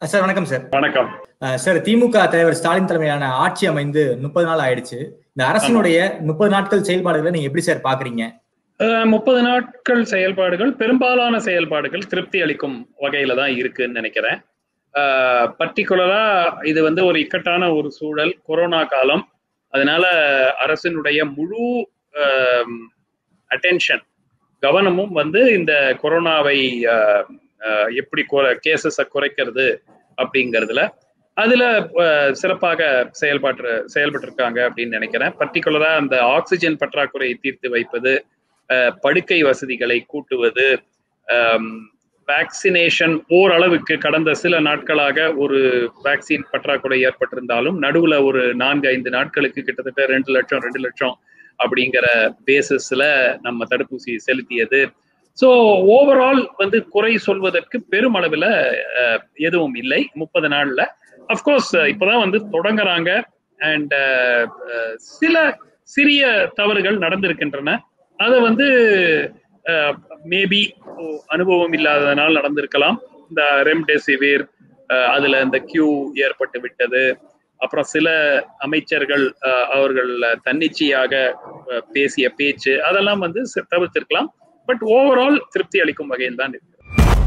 Sir வணக்கம் sir வணக்கம் அஹ் sir திமுக தலைவர் ஸ்டாலின் தலைமையிலான ஆட்சி அமைந்து முப்பது நாள் ஆயிடுச்சு இந்த அரசினுடைய முப்பது நாட்கள் செயல்பாடுகளை நீங்க எப்படி சார் பாக்குறீங்க முப்பது நாட்கள் செயல்பாடுகள் பெரும்பாலான செயல்பாடுகள் திருப்தி அளிக்கும் வகையில தான் இருக்குன்னு நினைக்கிறேன் பர்டிகுலரா இது வந்து ஒரு இக்கட்டான ஒரு சூழல் கொரோனா காலம் அதனால அரசினுடைய முழு அட்டென்ஷன் கவனமும் வந்து இந்த கொரோனாவை அஹ், அஹ், எப்படி கேசஸை குறைக்கிறது அப்படிங்கிறதுல அதுல அஹ், சிறப்பாக செயல்பாட்டு செயல்பட்டிருக்காங்க அப்படின்னு நினைக்கிறேன் பர்டிகுலரா அந்த ஆக்சிஜன் பற்றாக்குறையை தீர்த்து வைப்பது அஹ், படுக்கை வசதிகளை கூட்டுவது வேக்சினேஷன் ஓரளவுக்கு கடந்த சில நாட்களாக ஒரு வேக்சின் பற்றாக்குறை ஏற்பட்டிருந்தாலும் நடுவுல ஒரு நான்கு ஐந்து நாட்களுக்கு கிட்டத்தட்ட ரெண்டு லட்சம் ரெண்டு லட்சம் அப்படிங்கிற பேசிஸ்ல நம்ம தடுப்பூசி செலுத்தியது ஸோ ஓவரால் வந்து குறை சொல்வதற்கு பெருமளவில் அஹ், எதுவும் இல்லை முப்பது நாள்ல அஃப்கோர்ஸ் இப்போதான் வந்து தொடங்குறாங்க அண்ட் சில சிறிய தவறுகள் நடந்திருக்கின்றன அதை வந்து மேபி அனுபவம் இல்லாததனால் நடந்திருக்கலாம் இந்த ரெம்டெசிவிர் அஹ், அதுல இந்த கியூ ஏற்பட்டு விட்டது அப்புறம் சில அமைச்சர்கள் அஹ், அவர்கள் தன்னிச்சையாக அஹ், பேசிய பேச்சு அதெல்லாம் வந்து சி- தவிர்த்திருக்கலாம் பட் ஓவரால் திருப்தி அளிக்கும் வகையில் தான் இருக்கு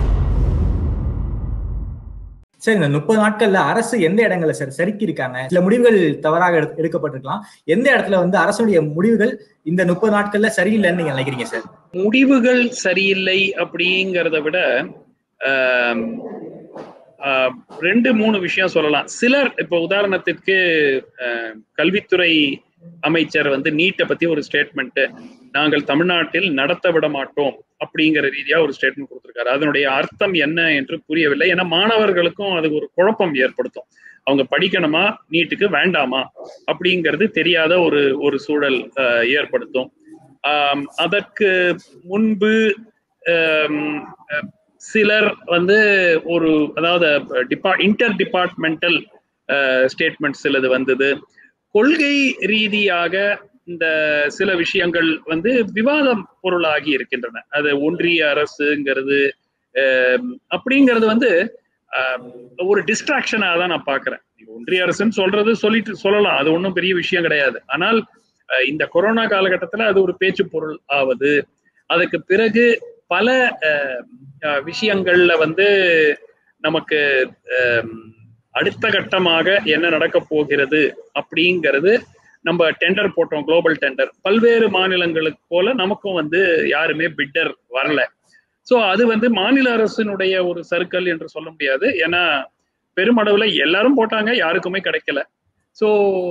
சார் இந்த முப்பது நாட்கள்ல அரசு எந்த இடங்கள்ல சார் சறுக்கி இருக்காங்க சில முடிவுகள் தவறாக எடுக்க- எடுக்கப்பட்டிருக்கலாம் எந்த இடத்துல வந்து அரசுடைய முடிவுகள் இந்த முப்பது நாட்கள்ல சரியில்லைன்னு நீங்க நினைக்கிறீங்க சார் முடிவுகள் சரியில்லை அப்படிங்கிறத விட ஆம், ஆம், ரெண்டு மூணு விஷயம் சொல்லலாம் சிலர் இப்ப உதாரணத்திற்கு ஆம், கல்வித்துறை அமைச்சர் வந்து நீட்டை பத்தி ஒரு ஸ்டேட்மெண்ட் நாங்கள் தமிழ்நாட்டில் நடத்த விட மாட்டோம் அப்படிங்கிற ரீதியா ஒரு ஸ்டேட்மெண்ட் கொடுத்திருக்காரு அதனுடைய அர்த்தம் என்ன என்று புரியவில்லை ஏன்னா மாணவர்களுக்கும் அது ஒரு குழப்பம் ஏற்படுத்தும் அவங்க படிக்கணுமா நீட்டுக்கு வேண்டாமா அப்படிங்கிறது தெரியாத ஒரு ஒரு சூழல் அஹ், ஏற்படுத்தும் ஆம், அதற்கு முன்பு ஆம், அஹ், சிலர் வந்து ஒரு அதாவது டிபா இன்டர் டிபார்ட்மெண்டல் ஸ்டேட்மெண்ட் சிலது வந்தது கொள்கை ரீதியாக இந்த சில விஷயங்கள் வந்து விவாதம் பொருளாகி இருக்கின்றன அது ஒன்றிய அரசுங்கிறது ஆம், அப்படிங்கிறது வந்து ஆம், ஒரு டிஸ்ட்ராக்ஷனாக தான் நான் பார்க்கிறேன் ஒன்றிய அரசுன்னு சொல்றது சொல்லிட்டு சொல்லலாம் அது ஒன்றும் பெரிய விஷயம் கிடையாது ஆனால் அஹ், இந்த கொரோனா காலகட்டத்தில் அது ஒரு பேச்சு பொருள் ஆவது அதுக்கு பிறகு பல அஹ், அஹ், விஷயங்கள்ல வந்து நமக்கு அஹ், அடுத்த கட்டமாக என்ன நடக்க போகிறது அப்படிங்கிறது நம்ம டெண்டர் போட்டோம் குளோபல் டெண்டர் பல்வேறு மாநிலங்களுக்கு போல நமக்கும் வந்து யாருமே பிட்டர் வரல ஸோ அது வந்து மாநில அரசினுடைய ஒரு சர்க்கிள் என்று சொல்ல முடியாது ஏன்னா பெருமளவுல எல்லாரும் போட்டாங்க யாருக்குமே கிடைக்கல ஸோ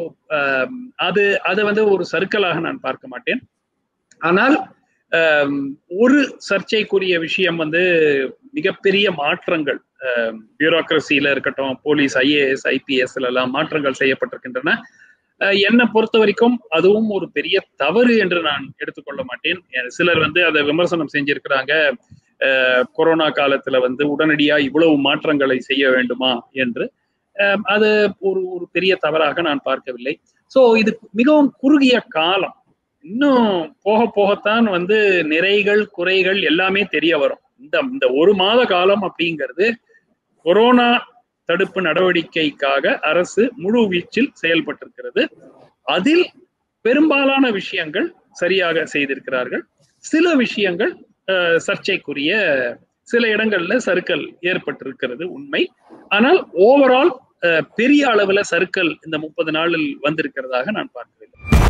அது அது வந்து ஒரு சர்க்கிளாக நான் பார்க்க மாட்டேன் ஆனால் ஆம், ஒரு சர்ச்சைக்குரிய விஷயம் வந்து மிகப்பெரிய மாற்றங்கள் பியூரோக்ரஸியில இருக்கட்டும் போலீஸ் ஐஏஎஸ் ஐபிஎஸ்ல எல்லாம் மாற்றங்கள் செய்யப்பட்டிருக்கின்றன அஹ், என்னை பொறுத்த வரைக்கும் அதுவும் ஒரு பெரிய தவறு என்று நான் எடுத்துக்கொள்ள மாட்டேன் அஹ், சிலர் வந்து அதை விமர்சனம் செஞ்சிருக்கிறாங்க அஹ், கொரோனா காலத்துல வந்து உடனடியா இவ்வளவு மாற்றங்களை செய்ய வேண்டுமா என்று அஹ், அது ஒரு ஒரு பெரிய தவறாக நான் பார்க்கவில்லை சோ இது மிகவும் குறுகிய காலம் இன்னும் போக போகத்தான் வந்து நிறைகள் குறைகள் எல்லாமே தெரிய வரும் இந்த இந்த ஒரு மாத காலம் அப்படிங்கிறது கொரோனா தடுப்பு நடவடிக்கைக்காக அரசு முழு வீச்சில் செயல்பட்டிருக்கிறது அதில் பெரும்பாலான விஷயங்கள் சரியாக செய்திருக்கிறார்கள் சில விஷயங்கள் அஹ், சர்ச்சைக்குரிய சில இடங்கள்ல சறுக்கல் ஏற்பட்டிருக்கிறது உண்மை ஆனால் ஓவரால் பெரிய அளவுல சறுக்கல் இந்த முப்பது நாளில் வந்திருக்கிறதாக நான் பார்க்கவில்லை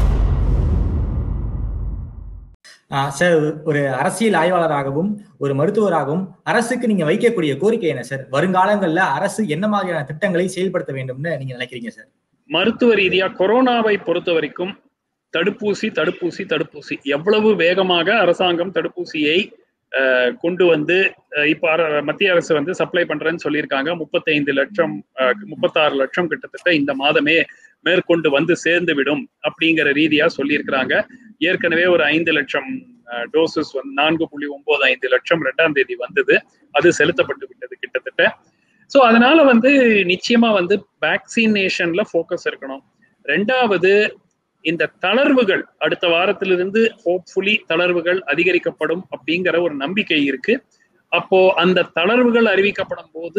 ஆஹ் சார் ஒரு அரசியல் ஆய்வாளராகவும் ஒரு மருத்துவராகவும் அரசுக்கு நீங்க வைக்கக்கூடிய கோரிக்கை என்ன சார் வருங்காலங்கள்ல அரசு என்ன மாதிரியான திட்டங்களை செயல்படுத்த வேண்டும்னு நீங்க நினைக்கிறீங்க சார் மருத்துவ ரீதியா கொரோனாவை பொறுத்த வரைக்கும் தடுப்பூசி தடுப்பூசி தடுப்பூசி எவ்வளவு வேகமாக அரசாங்கம் தடுப்பூசியை அஹ், கொண்டு வந்து அஹ், இப்ப அர- மத்திய அரசு வந்து சப்ளை பண்றேன்னு சொல்லியிருக்காங்க முப்பத்தைந்து லட்சம் அஹ், முப்பத்தாறு லட்சம் கிட்டத்தட்ட இந்த மாதமே மேற்கொண்டு வந்து சேர்ந்து விடும் அப்படிங்கிற ரீதியா சொல்லியிருக்கிறாங்க ஏற்கனவே ஒரு ஐந்து லட்சம் டோசஸ் வந்து நான்கு புள்ளி ஒன்பது ஐந்து லட்சம் ரெண்டாம் தேதி வந்தது அது செலுத்தப்பட்டு விட்டது கிட்டத்தட்ட ஸோ அதனால வந்து நிச்சயமா வந்து வேக்சினேஷன்ல ஃபோக்கஸ் இருக்கணும் ரெண்டாவது இந்த தளர்வுகள் அடுத்த வாரத்திலிருந்து ஹோப்ஃபுல்லி தளர்வுகள் அதிகரிக்கப்படும் அப்படிங்கிற ஒரு நம்பிக்கை இருக்கு அப்போ அந்த தளர்வுகள் அறிவிக்கப்படும் போது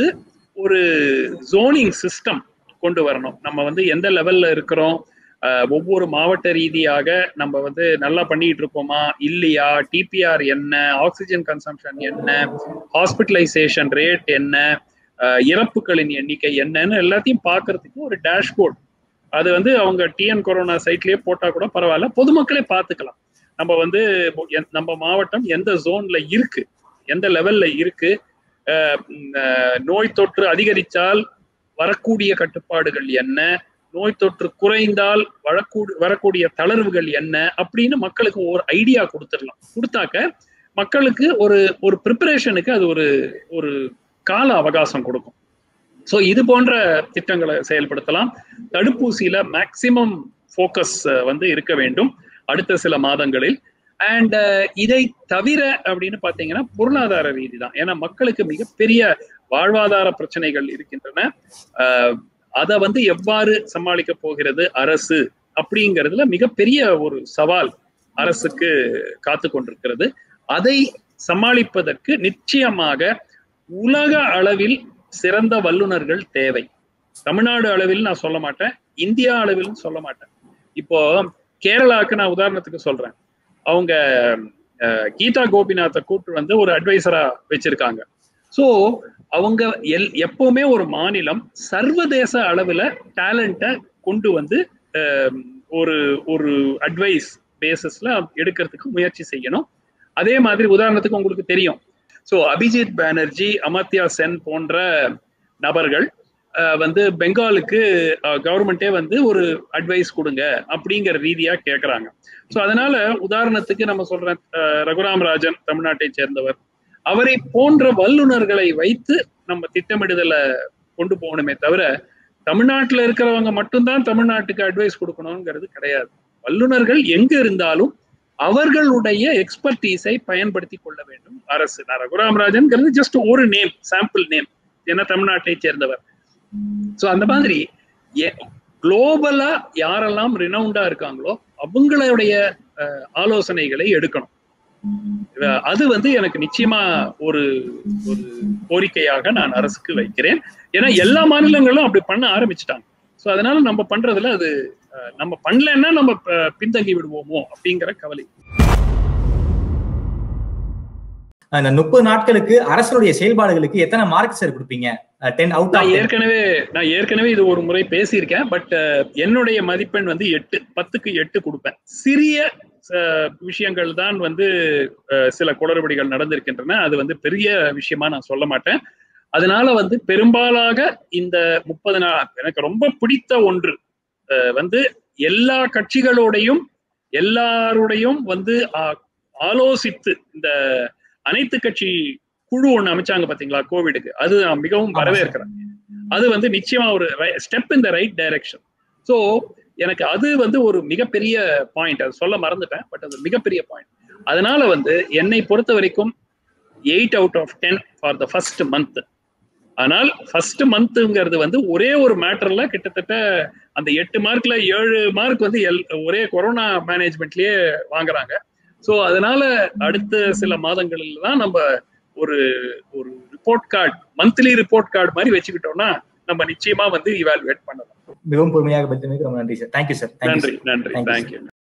ஒரு ஜோனிங் சிஸ்டம் கொண்டு வரணும் நம்ம வந்து எந்த லெவல்ல இருக்கிறோம் அஹ், ஒவ்வொரு மாவட்ட ரீதியாக நம்ம வந்து நல்லா பண்ணிட்டு இருக்கோமா இல்லையா டிபிஆர் என்ன ஆக்சிஜன் கன்சம்ஷன் என்ன ஹாஸ்பிட்டலைசேஷன் ரேட் என்ன அஹ், இறப்புகளின் எண்ணிக்கை என்னன்னு எல்லாத்தையும் பார்க்கறதுக்கு ஒரு டேஷ்போர்ட் அது வந்து அவங்க டிஎன் கொரோனா சைட்லயே போட்டா கூட பரவாயில்ல பொதுமக்களே பார்த்துக்கலாம் நம்ம வந்து எ- நம்ம மாவட்டம் எந்த ஜோன்ல இருக்கு எந்த லெவல்ல இருக்கு அஹ் உம் அஹ் நோய் தொற்று அதிகரித்தால் வரக்கூடிய கட்டுப்பாடுகள் என்ன நோய் தொற்று குறைந்தால் வரக்கூடு வரக்கூடிய தளர்வுகள் என்ன அப்படின்னு மக்களுக்கு ஒரு ஐடியா கொடுத்துடலாம் கொடுத்தாக்க மக்களுக்கு ஒரு ஒரு ப்ரிப்பரேஷனுக்கு அது ஒரு ஒரு கால அவகாசம் கொடுக்கும் ஸோ இது போன்ற திட்டங்களை செயல்படுத்தலாம் தடுப்பூசியில மேக்சிமம் ஃபோக்கஸ் வந்து இருக்க வேண்டும் அடுத்த சில மாதங்களில் அண்ட் இதை தவிர அப்படின்னு பாத்தீங்கன்னா பொருளாதார ரீதி தான் ஏன்னா மக்களுக்கு மிகப்பெரிய வாழ்வாதார பிரச்சனைகள் இருக்கின்றன அஹ், அதை வந்து எவ்வாறு சமாளிக்க போகிறது அரசு அப்படிங்கிறதுல மிகப்பெரிய ஒரு சவால் அரசுக்கு காத்து கொண்டிருக்கிறது அதை சமாளிப்பதற்கு நிச்சயமாக உலக அளவில் சிறந்த வல்லுநர்கள் தேவை தமிழ்நாடு அளவில் நான் சொல்ல மாட்டேன் இந்தியா அளவில் சொல்ல மாட்டேன் இப்போ கேரளாவுக்கு நான் உதாரணத்துக்கு சொல்றேன் அவங்க அஹ், கீதா கோபிநாத்தை கூப்பிட்டு வந்து ஒரு அட்வைசரா வச்சிருக்காங்க ஸோ அவங்க எல் எப்பவுமே ஒரு மாநிலம் சர்வதேச அளவுல டேலண்ட்டை கொண்டு வந்து அஹ், ஒரு ஒரு அட்வைஸ் பேசிஸ்ல எடுக்கிறதுக்கு முயற்சி செய்யணும் அதே மாதிரி உதாரணத்துக்கு உங்களுக்கு தெரியும் ஸோ அபிஜித் பானர்ஜி அமர்த்தியா சென் போன்ற நபர்கள் அஹ், வந்து பெங்காலுக்கு கவர்மெண்ட்டே வந்து ஒரு அட்வைஸ் கொடுங்க அப்படிங்கிற ரீதியா கேட்குறாங்க ஸோ அதனால உதாரணத்துக்கு நம்ம சொல்றேன் அஹ், ரகுராம் ராஜன் தமிழ்நாட்டை சேர்ந்தவர் அவரை போன்ற வல்லுநர்களை வைத்து நம்ம திட்டமிடுதலை கொண்டு போகணுமே தவிர தமிழ்நாட்டில் இருக்கிறவங்க மட்டும்தான் தமிழ்நாட்டுக்கு அட்வைஸ் கொடுக்கணுங்கிறது கிடையாது வல்லுநர்கள் எங்க இருந்தாலும் அவர்களுடைய எக்ஸ்பர்டீஸை பயன்படுத்தி கொள்ள வேண்டும் அரசு நான் ரகுராம் ராஜன்ங்கிறது ஜஸ்ட் ஒரு நேம் சாம்பிள் நேம் ஏன்னா தமிழ்நாட்டை சேர்ந்தவர் ஸோ அந்த மாதிரி குளோபலா யாரெல்லாம் ரினவுண்டா இருக்காங்களோ அவங்களுடைய அஹ், ஆலோசனைகளை எடுக்கணும் அஹ், அது வந்து எனக்கு நிச்சயமா ஒரு ஒரு கோரிக்கையாக நான் அரசுக்கு வைக்கிறேன் ஏன்னா எல்லா மாநிலங்களும் அப்படி பண்ண ஆரம்பிச்சிட்டாங்க ஸோ அதனால நம்ம பண்றதுல அது அஹ், நம்ம பண்ணலன்னா நம்ம ப- பின்தங்கி விடுவோமோ அப்படிங்கிற கவலை அந்த முப்பது நாட்களுக்கு அரசனுடைய செயல்பாடுகளுக்கு எத்தனை மார்க் சார் கொடுப்பீங்க டென் அவுட் நான் ஆஃப் ஏற்கனவே நான் ஏற்கனவே இது ஒரு முறை பேசியிருக்கேன் பட் என்னுடைய மதிப்பெண் வந்து எட்டு பத்துக்கு எட்டு கொடுப்பேன் சிறிய அஹ், விஷயங்கள் தான் வந்து அஹ், சில குளறுபடிகள் நடந்திருக்கின்றன அது வந்து பெரிய விஷயமா நான் சொல்ல மாட்டேன் அதனால வந்து பெரும்பாலாக இந்த முப்பது நாள் எனக்கு ரொம்ப பிடித்த ஒன்று அஹ், வந்து எல்லா கட்சிகளோடையும் எல்லாருடையும் வந்து ஆ- ஆலோசித்து இந்த அனைத்து கட்சி குழு ஒண்ணு அமைச்சாங்க பாத்தீங்களா கோவிடுக்கு அது நான் மிகவும் ஆமா சார். வரவேற்கிறேன் அது வந்து நிச்சயமா ஒரு step in the right direction so எனக்கு அது வந்து ஒரு மிகப்பெரிய பாயிண்ட் அது சொல்ல மறந்துட்டேன் பட் அது மிகப்பெரிய பாயிண்ட் அதனால வந்து என்னை பொறுத்த வரைக்கும் eight out of ten for the first month ஆனால் ஃபர்ஸ்ட் மந்த்ங்கிறது வந்து ஒரே ஒரு மேட்டர்ல கிட்டத்தட்ட அந்த எட்டு மார்க்ல ஏழு மார்க் வந்து எல் ஒரே கொரோனா மேனேஜ்மெண்ட்லயே வாங்குறாங்க ஸோ அதனால அடுத்த சில மாதங்களில் தான் நம்ம ஒரு ஒரு report card monthly report card மாதிரி வச்சுக்கிட்டோம்னா நம்ம நிச்சயமா வந்து இவாலுவேட் பண்ணலாம் மிகவும் பொறுமையாக பதிலமைக்கு ரொம்ப நன்றி சார் தேங்க்யூ சார் தேங்க்யூ நன்றி நன்றி Thank you, தேங்க்யூ